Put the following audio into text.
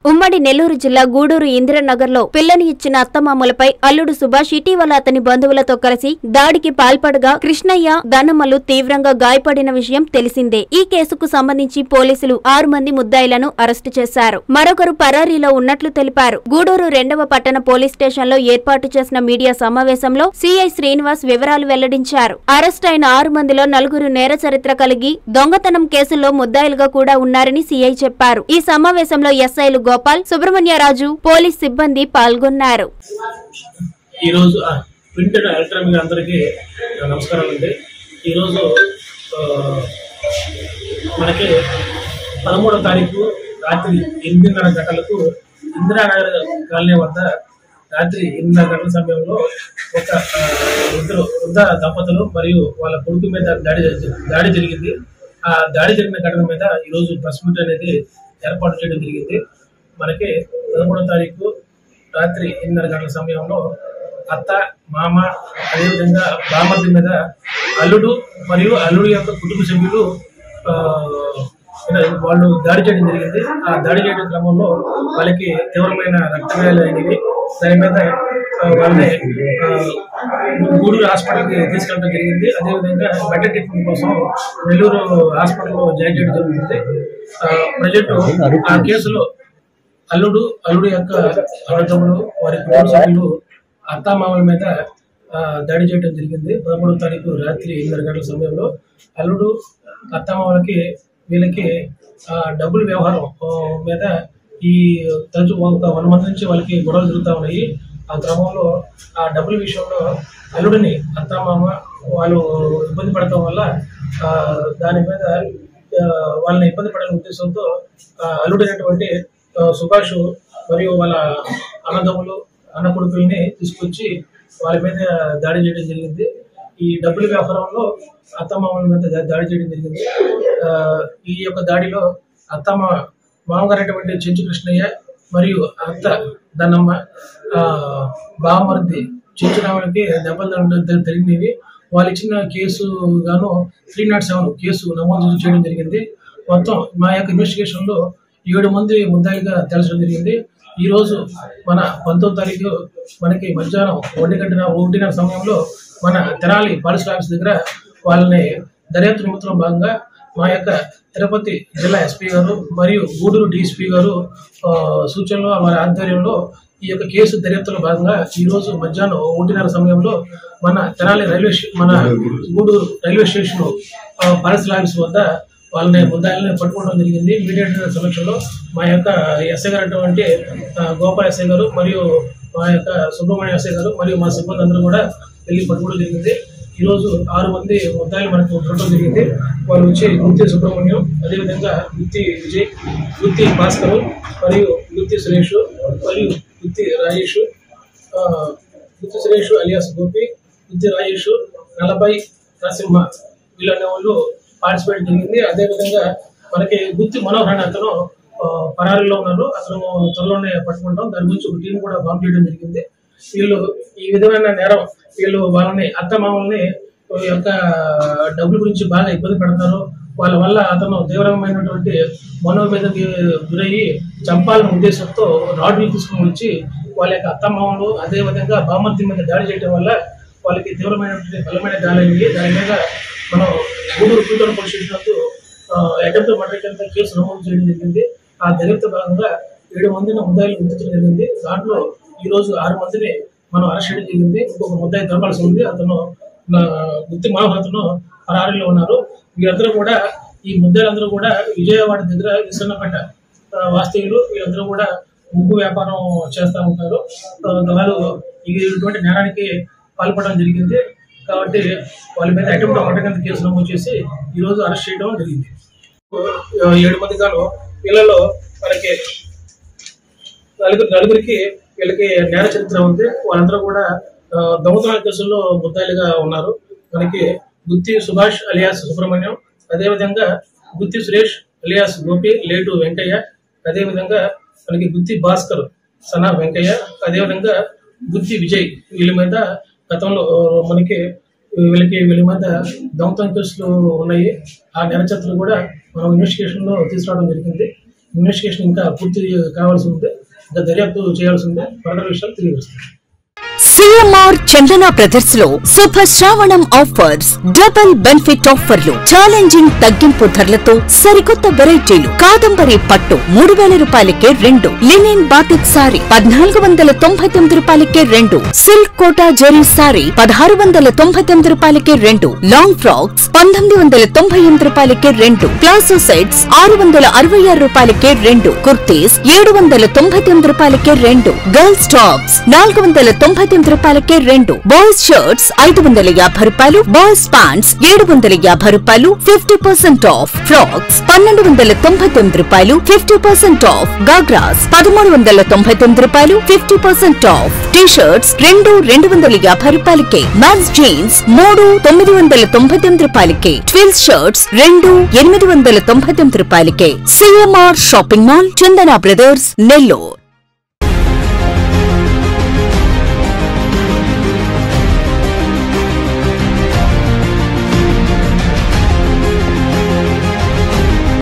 ఉమ్మడి నెల్లూరు జిల్లా గూడూరు ఇందిరానగర్ లో పిల్లని ఇచ్చిన అత్తమామలపై అల్లుడు సుభాష్ ఇటీవల అతని బంధువులతో కలిసి దాడికి పాల్పడగా కృష్ణయ్య దనమ్మలు తీవ్రంగా గాయపడిన విషయం తెలిసిందే ఈ కేసుకు సంబంధించి పోలీసులు ఆరు మంది ముద్దాయిలను అరెస్టు చేశారు మరొకరు పరారీలో ఉన్నట్లు తెలిపారు గూడూరు రెండవ పట్టణ పోలీస్ స్టేషన్ లో ఏర్పాటు చేసిన మీడియా సమావేశంలో సిఐ శ్రీనివాస్ వివరాలు వెల్లడించారు అరెస్ట్ అయిన ఆరు మందిలో నలుగురు నేర చరిత్ర కలిగి దొంగతనం కేసుల్లో ముద్దాయిలుగా కూడా ఉన్నారని సిఐ చెప్పారు ఈ సమావేశంలో ఎస్ఐలు గోపాల్ సుబ్రహ్మణ్యరాజు పోలీస్ సిబ్బంది పాల్గొన్నారు ఈరోజు ఆ, ప్రింట్ అండ్ ఎలక్ట్రానిక్ అందరికీ నమస్కారం అండి ఈరోజు ఆ, మనకి పదమూడవ తారీఖు రాత్రి ఎనిమిదిన్నర గంటలకు ఇందిరానగర్ కాలనీ వద్ద రాత్రి ఎనిమిదిన్నర గంటల సమయంలో ఒక ఆ, ఇద్దరు వృద్ధ దంపతులు మరియు వాళ్ళ కొడుకు మీద దాడి దాడి జరిగింది ఆ దాడి జరిగిన ఘటన మీద ఈరోజు ప్రెస్ మీట్ అనేది ఏర్పాటు చేయడం జరిగింది మనకి పదమూడవ తారీఖు రాత్రి ఎనిమిదిన్నర గంటల సమయంలో అత్త మామ అదేవిధంగా బామర్ది మీద అల్లుడు మరియు అల్లుడు యొక్క కుటుంబ సభ్యులు ఆ, వాళ్ళు దాడి చేయడం జరిగింది ఆ దాడి చేయడం క్రమంలో వాళ్ళకి తీవ్రమైన రక్తగాయాలు అయినవి దాని మీద ఆ, వాళ్ళని ఆ, గూడూరు హాస్పిటల్కి తీసుకెళ్ళడం జరిగింది అదేవిధంగా బెటర్ ట్రీట్మెంట్ కోసం నెల్లూరు హాస్పిటల్లో జాయిన్ చేయడం జరుగుతుంది ప్రజెంట్ ఆ కేసులో అల్లుడు అల్లుడు యొక్క అన్నదమ్ముడు వారి కుటుంబ సభ్యులు అత్తామామల మీద ఆ, దాడి చేయడం జరిగింది పదమూడవ తారీఖు రాత్రి ఎనిమిది గంటల సమయంలో అల్లుడు అత్తామామలకి వీళ్ళకి ఆ, డబ్బుల వ్యవహారం ఆ, మీద ఈ తరచు ఒక వన్ మంత్ నుంచి వాళ్ళకి గొడవలు జరుగుతూ ఉన్నాయి ఆ క్రమంలో ఆ డబ్బుల విషయంలో అల్లుడిని అత్తామామ వాళ్ళు ఇబ్బంది పడటం వల్ల ఆ, దాని మీద ఆ, వాళ్ళని ఇబ్బంది పడే ఉద్దేశంతో ఆ, అల్లుడైనటువంటి ఆ, సుభాష్ మరియు వాళ్ళ అన్నదమ్ములు అన్న కొడుకుల్ని తీసుకొచ్చి వాళ్ళ మీద దాడి చేయడం జరిగింది ఈ డబ్బుల వ్యాపారంలో అత్తమామల మీద దా- దాడి చేయడం జరిగింది ఆ, ఈ యొక్క దాడిలో అత్తమ్మ మామగారైనటువంటి చెంచు కృష్ణయ్య మరియు అత్త దన్నమ్మ ఆ, బామర్ది చెంచురావులకి దెబ్బలు తగలడం జరిగినవి వాళ్ళు ఇచ్చిన కేసు గాను త్రీ నాట్ సెవెన్ కేసు నమోదు చేయడం జరిగింది మొత్తం మా యొక్క ఇన్వెస్టిగేషన్ లో ఏడు మంది ముద్దాయిలుగా తెలచడం జరిగింది ఈ రోజు మన పంతొమ్మిది తారీఖు మనకి మధ్యాహ్నం ఒంటి గంటన ఒకటిన్నర సమయంలో మన తెనాలి పాలిస్ ఆఫీస్ దగ్గర వాళ్ళని దర్యాప్తు నిమిత్తం భాగంగా మా యొక్క తిరుపతి జిల్లా ఎస్పీ గారు మరియు గూడూరు డిఎస్పీ గారు ఆ, సూచనలు వారి ఆధ్వర్యంలో ఈ యొక్క కేసు దర్యాప్తులో భాగంగా ఈ రోజు మధ్యాహ్నం ఒకటిన్నర సమయంలో మన తెనాలి రైల్వే స్టే- మన గూడూరు రైల్వే స్టేషన్ పాలసీల ఆఫీస్ వద్ద వాళ్ళని ముద్దాయిల్ని పట్టుకోవడం జరిగింది మీడియేటర్ సమక్షంలో మా యొక్క ఎస్ఐ గారు అటువంటి ఆ, గోపాల్ ఎస్ఐ గారు మరియు మా యొక్క సుబ్రహ్మణ్య ఎస్ఐ గారు మరియు మా సిబ్బంది అందరూ కూడా వెళ్ళి పట్టుకోవడం జరిగింది ఈ రోజు ఆరు మంది ముద్దాయిలు మనకు ఉండటం జరిగింది వాళ్ళు వచ్చి గుత్తి సుబ్రహ్మణ్యం అదేవిధంగా గుత్తి విజయ్ గుత్తి భాస్కర్ మరియు గుత్తి సురేష్ మరియు గుత్తి రాజేష్ ఆ, గుత్తి సురేష్ అలియాస్ గోపి గుత్తి రాజేష్ నలభై నరసింహ వీళ్ళనే వాళ్ళు పార్టిసిపేట్ జరిగింది అదేవిధంగా మనకి గుత్తి మనోహర్ అనే అతను ఆ, పరారీలో ఉన్నారు అతను త్వరలోనే పట్టుకుంటాం దాని గురించి ఒక టీం కూడా ఫామ్ చేయడం జరిగింది వీళ్ళు ఈ విధమైన నేరం వీళ్ళు వాళ్ళని అత్తమామల్ని ఈ యొక్క డబ్బుల గురించి బాగా ఇబ్బంది పెడతారు వాళ్ళ వల్ల అతను తీవ్రమైనటువంటి మనోవేదనకి గురయ్యి చంపాలనే ఉద్దేశంతో రాడ్లు తీసుకుని వచ్చి వాళ్ళ యొక్క అత్తమామలు అదేవిధంగా బామర్తి మీద దాడి చేయడం వల్ల వాళ్ళకి తీవ్రమైనటువంటి బలమైన గాలి అయింది దాని మీద మనం గూడూరు కూతురు పోలీస్ స్టేషన్ నందు అటెంప్ట్ మర్డర్ కింద కేసు నమోదు చేయడం జరిగింది ఆ దర్యాప్తు భాగంగా ఏడు మందిని ముద్దాయిలు గుర్తించడం జరిగింది దాంట్లో ఈ రోజు ఆరు మందిని మనం అరెస్ట్ చేయడం జరిగింది ఇంకొక ముద్దాయి దొరకాల్సి ఉంది అతను నా గుత్తి మనోహర్ అతను పరారీలో ఉన్నారు వీరందరూ కూడా ఈ ముద్దాయిలందరూ కూడా విజయవాడ దగ్గర విసన్నపేట ఆ, వాస్తవ్యులు వీళ్ళందరూ కూడా ముగ్గు వ్యాపారం చేస్తూ ఉంటారు ఆ, వాళ్ళు ఇటువంటి నేరానికి పాల్పడడం జరిగింది కాబట్టి వాళ్ళ మీద అటెంప్ట్ మర్డర్ కింద కేసు నమోదు చేసి ఈ రోజు అరెస్ట్ చేయడం జరిగింది ఆ, ఏడు మంది గాను వీళ్ళలో మనకి నలుగురు నలుగురికి వీళ్ళకి నేర చరిత్ర ఉంది వాళ్ళందరూ కూడా ఆ, దొంగతనాల కేసుల్లో ముద్దాయిలుగా ఉన్నారు మనకి గుత్తి సుభాష్ అలియాస్ సుబ్రహ్మణ్యం అదేవిధంగా గుత్తి సురేష్ అలియాస్ గోపి లేటు వెంకయ్య అదేవిధంగా మనకి గుత్తి భాస్కర్ సనా వెంకయ్య అదేవిధంగా గుత్తి విజయ్ వీళ్ళ మీద గతంలో ఆ, మనకి వీళ్ళకి వీళ్ళ మీద దొంగతనం కేసులు ఉన్నాయి ఆ నెరచత్తులు కూడా మనం ఇన్వెస్టిగేషన్ లో తీసుకురావడం జరిగింది ఇన్వెస్టిగేషన్ ఇంకా పూర్తి కావాల్సి ఉంటే ఇంకా దర్యాప్తు చేయాల్సి ఉంటే ఫర్దర్ విషయాలు తెలియజేస్తాం సిఎంఆర్ చందన బ్రదర్స్ లో శుభ శ్రావణం ఆఫర్స్ డబుల్ బెనిఫిట్ ఆఫర్లు ఛాలెంజింగ్ తగ్గింపు ధరలతో సరికొత్త వెరైటీలు కాదంబరి పట్టు మూడు వేల రూపాయలకే రెండు లినిన్ బాటిక్ సారీ పద్నాలుగు వందల తొంభై తొమ్మిది రూపాయలకే రెండు సిల్క్ కోటా జెరీ సారీ పదహారు వందల తొంభై తొమ్మిది రూపాయలకే రెండు లాంగ్ ఫ్రాక్స్ పంతొమ్మిది వందల తొంభై ఎనిమిది రూపాయలకే రెండు ప్లాసో సెట్స్ ఆరు వందల అరవై ఆరు రూపాయలకే రెండు కుర్తీస్ ఏడు వందల తొంభై తొమ్మిది రూపాయలకే రెండు గర్ల్స్ టాప్స్ నాలుగు వందల తొంభై తొమ్మిది రూపాయలకే రెండు బాయ్స్ షర్ట్స్ ఐదు వందల యాభై రూపాయలు బాయ్స్ ప్యాంట్స్ ఏడు వందల యాభై రూపాయలు ఫిఫ్టీ పర్సెంట్ ఆఫ్ ఫ్రాక్స్ పన్నెండు వందల తొంభై తొమ్మిది రూపాయలు ఫిఫ్టీ పర్సెంట్ ఆఫ్ గాగ్రాస్ పదమూడు వందల తొంభై తొమ్మిది రూపాయలు fifty percent off T shirts రెండు రెండు వందల యాభై రూపాయలకే మ్యాన్స్ జీన్స్ మూడు తొమ్మిది వందల తొంభై తొమ్మిది రూపాయలకే ట్విల్స్ షర్ట్స్ రెండు ఎనిమిది వందల తొంభై తొమ్మిది రూపాయలకే CMR shopping mall Chandana brothers Nellore